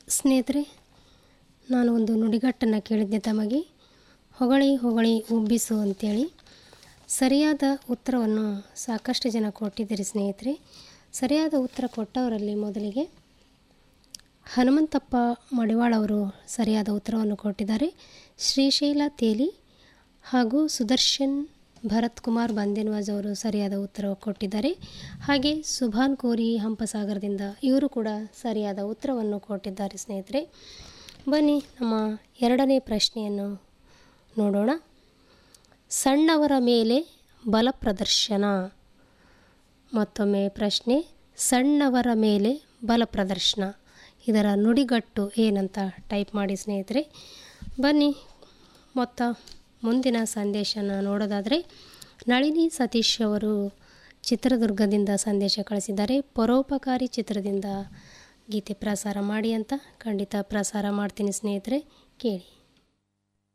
ಸ್ನೇಹಿತರೆ ನಾನು ಒಂದು ನುಡಿಗಟ್ಟನ್ನು ಕೇಳಿದ್ದೆ ತಮಗೆ ಹೊಗಳಿ ಹೊಗಳಿ ಉಬ್ಬಿಸು ಅಂತೇಳಿ ಸರಿಯಾದ ಉತ್ತರವನ್ನು ಸಾಕಷ್ಟು ಜನ ಕೊಟ್ಟಿದ್ದೀರಿ ಸ್ನೇಹಿತರೆ ಸರಿಯಾದ ಉತ್ತರ ಕೊಟ್ಟವರಲ್ಲಿ ಮೊದಲಿಗೆ ಹನುಮಂತಪ್ಪ ಮಡಿವಾಳ ಅವರು ಸರಿಯಾದ ಉತ್ತರವನ್ನು ಕೊಟ್ಟಿದ್ದಾರೆ ಶ್ರೀಶೈಲ ತೇಲಿ ಹಾಗೂ ಸುದರ್ಶನ್ ಭರತ್ ಕುಮಾರ್ ಬಂದೇನ್ವಾಜ್ ಅವರು ಸರಿಯಾದ ಉತ್ತರ ಕೊಟ್ಟಿದ್ದಾರೆ ಹಾಗೆ ಸುಭಾನ್ ಕೋರಿ ಹಂಪಸಾಗರದಿಂದ ಇವರು ಕೂಡ ಸರಿಯಾದ ಉತ್ತರವನ್ನು ಕೊಟ್ಟಿದ್ದಾರೆ ಸ್ನೇಹಿತರೆ ಬನ್ನಿ ನಮ್ಮ ಎರಡನೇ ಪ್ರಶ್ನೆಯನ್ನು ನೋಡೋಣ ಸಣ್ಣವರ ಮೇಲೆ ಬಲ ಪ್ರದರ್ಶನ ಮತ್ತೊಮ್ಮೆ ಪ್ರಶ್ನೆ ಸಣ್ಣವರ ಮೇಲೆ ಬಲ ಪ್ರದರ್ಶನ ಇದರ ನುಡಿಗಟ್ಟು ಏನಂತ ಟೈಪ್ ಮಾಡಿ ಸ್ನೇಹಿತರೆ ಬನ್ನಿ ಮೊತ್ತ ಮುಂದಿನ ಸಂದೇಶನ ನೋಡೋದಾದರೆ ನಳಿನಿ ಸತೀಶ್ ಅವರು ಚಿತ್ರದುರ್ಗದಿಂದ ಸಂದೇಶ ಕಳಿಸಿದ್ದಾರೆ ಪರೋಪಕಾರಿ ಚಿತ್ರದಿಂದ ಗೀತೆ ಪ್ರಸಾರ ಮಾಡಿ ಅಂತ ಖಂಡಿತ ಪ್ರಸಾರ ಮಾಡ್ತೀನಿ ಸ್ನೇಹಿತರೆ ಕೇಳಿ